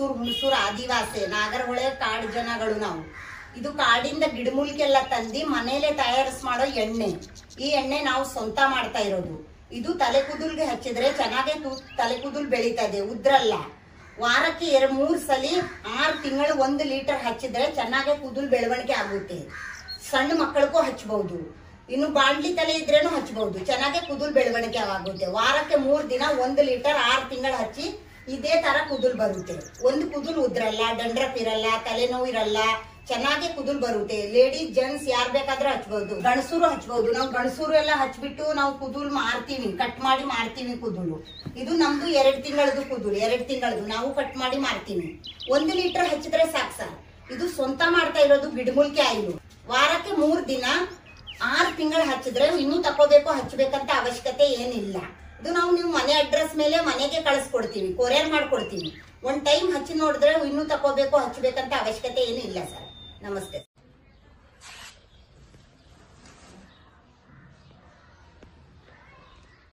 ಬೈಂದೂರು ಹುಣಸೂರು ಆದಿವಾಸಿ ನಾಗರಹೊಳೆ ಕಾಡು ಜನಗಳು ನಾವು ಇದು ಕಾಡಿಂದ ಗಿಡಮೂಲಿಕೆಲ್ಲ ತಂದು ಮನೇಲೆ ತಯಾರಿಸ್ ಮಾಡೋ ಎಣ್ಣೆ ಈ ಎಣ್ಣೆ ನಾವು ಸ್ವಂತ ಮಾಡ್ತಾ ಇರೋದು ಇದು ತಲೆ ಕೂದಲ್ಗೆ ಹಚ್ಚಿದ್ರೆ ಚೆನ್ನಾಗೆ ತು- ತಲೆ ಕೂದಲು ಬೆಳೀತದೆ ಉದ್ರಲ್ಲ ವಾರಕ್ಕೆ ಎರಡು ಮೂರು ಸಲ ಆರು ತಿಂಗಳು ಒಂದು ಲೀಟರ್ ಹಚ್ಚಿದ್ರೆ ಚೆನ್ನಾಗೆ ಕೂದಲು ಬೆಳವಣಿಗೆ ಆಗುತ್ತೆ ಸಣ್ಣ ಮಕ್ಕಳಿಗೂ ಹಚ್ಬಹುದು ಇನ್ನು ಬಾಂಡ್ಲಿ ತಲೆ ಇದ್ರೇನು ಹಚ್ಬಹುದು ಚೆನ್ನಾಗೆ ಕೂದಲು ಬೆಳವಣಿಗೆ ಆಗುತ್ತೆ ವಾರಕ್ಕೆ ಮೂರ್ ದಿನ ಒಂದು ಲೀಟರ್ ಆರು ತಿಂಗಳು ಹಚ್ಚಿ ಇದೇ ತರ ಕೂದಲು ಬರುತ್ತೆ ಒಂದು ಕೂದಲು ಉದ್ರಲ್ಲ ದಂಡ್ರಪ್ ಇರಲ್ಲ ತಲೆನೋವು ಇರಲ್ಲ ಚೆನ್ನಾಗಿ ಕೂದಲು ಬರುತ್ತೆ ಲೇಡೀಸ್ ಜೆಂಟ್ಸ್ ಯಾರ್ ಬೇಕಾದ್ರೂ ಹಚ್ಬಹುದು ಗಣಸೂರು ಹಚ್ಬಹುದು ನಾವು ಗಣಸೂರು ಎಲ್ಲ ಹಚ್ಬಿಟ್ಟು ನಾವು ಕೂದಲು ಮಾರ್ತೀವಿ ಕಟ್ ಮಾಡಿ ಮಾರ್ತೀವಿ ಕೂದಲು ಇದು ನಮ್ದು ಎರಡ್ ತಿಂಗಳದು ಕೂದಲು ಎರಡ್ ತಿಂಗಳದು ನಾವು ಕಟ್ ಮಾಡಿ ಮಾರ್ತೀವಿ ಒಂದು ಲೀಟರ್ ಹಚ್ಚಿದ್ರೆ ಸಾಕು ಸರ್ ಇದು ಸ್ವಂತ ಮಾಡ್ತಾ ಇರೋದು ಗಿಡಮೂಲಿಕೆ ಆಯಿಲು ವಾರಕ್ಕೆ ಮೂರ್ ದಿನ ಆರು ತಿಂಗಳು ಹಚ್ಚಿದ್ರೆ ಇನ್ನೂ ತಕೋಬೇಕು ಹಚ್ಚಬೇಕಂತ ಅವಶ್ಯಕತೆ ಏನಿಲ್ಲ ಇದು ನಾವು ನೀವು ಮನೆ ಅಡ್ರೆಸ್ ಮೇಲೆ ಮನೆಗೆ ಕಳಿಸ್ಕೊಡ್ತೀವಿ ಕೊರಿಯರ್ ಮಾಡ್ಕೊಡ್ತೀವಿ ಒಂದ್ ಟೈಮ್ ಹಚ್ಚಿ ನೋಡಿದ್ರೆ ಇನ್ನೂ ತಕೋಬೇಕು ಹಚ್ಚಬೇಕಂತ ಅವಶ್ಯಕತೆ ಏನಿಲ್ಲ ಸರ್ ನಮಸ್ತೆ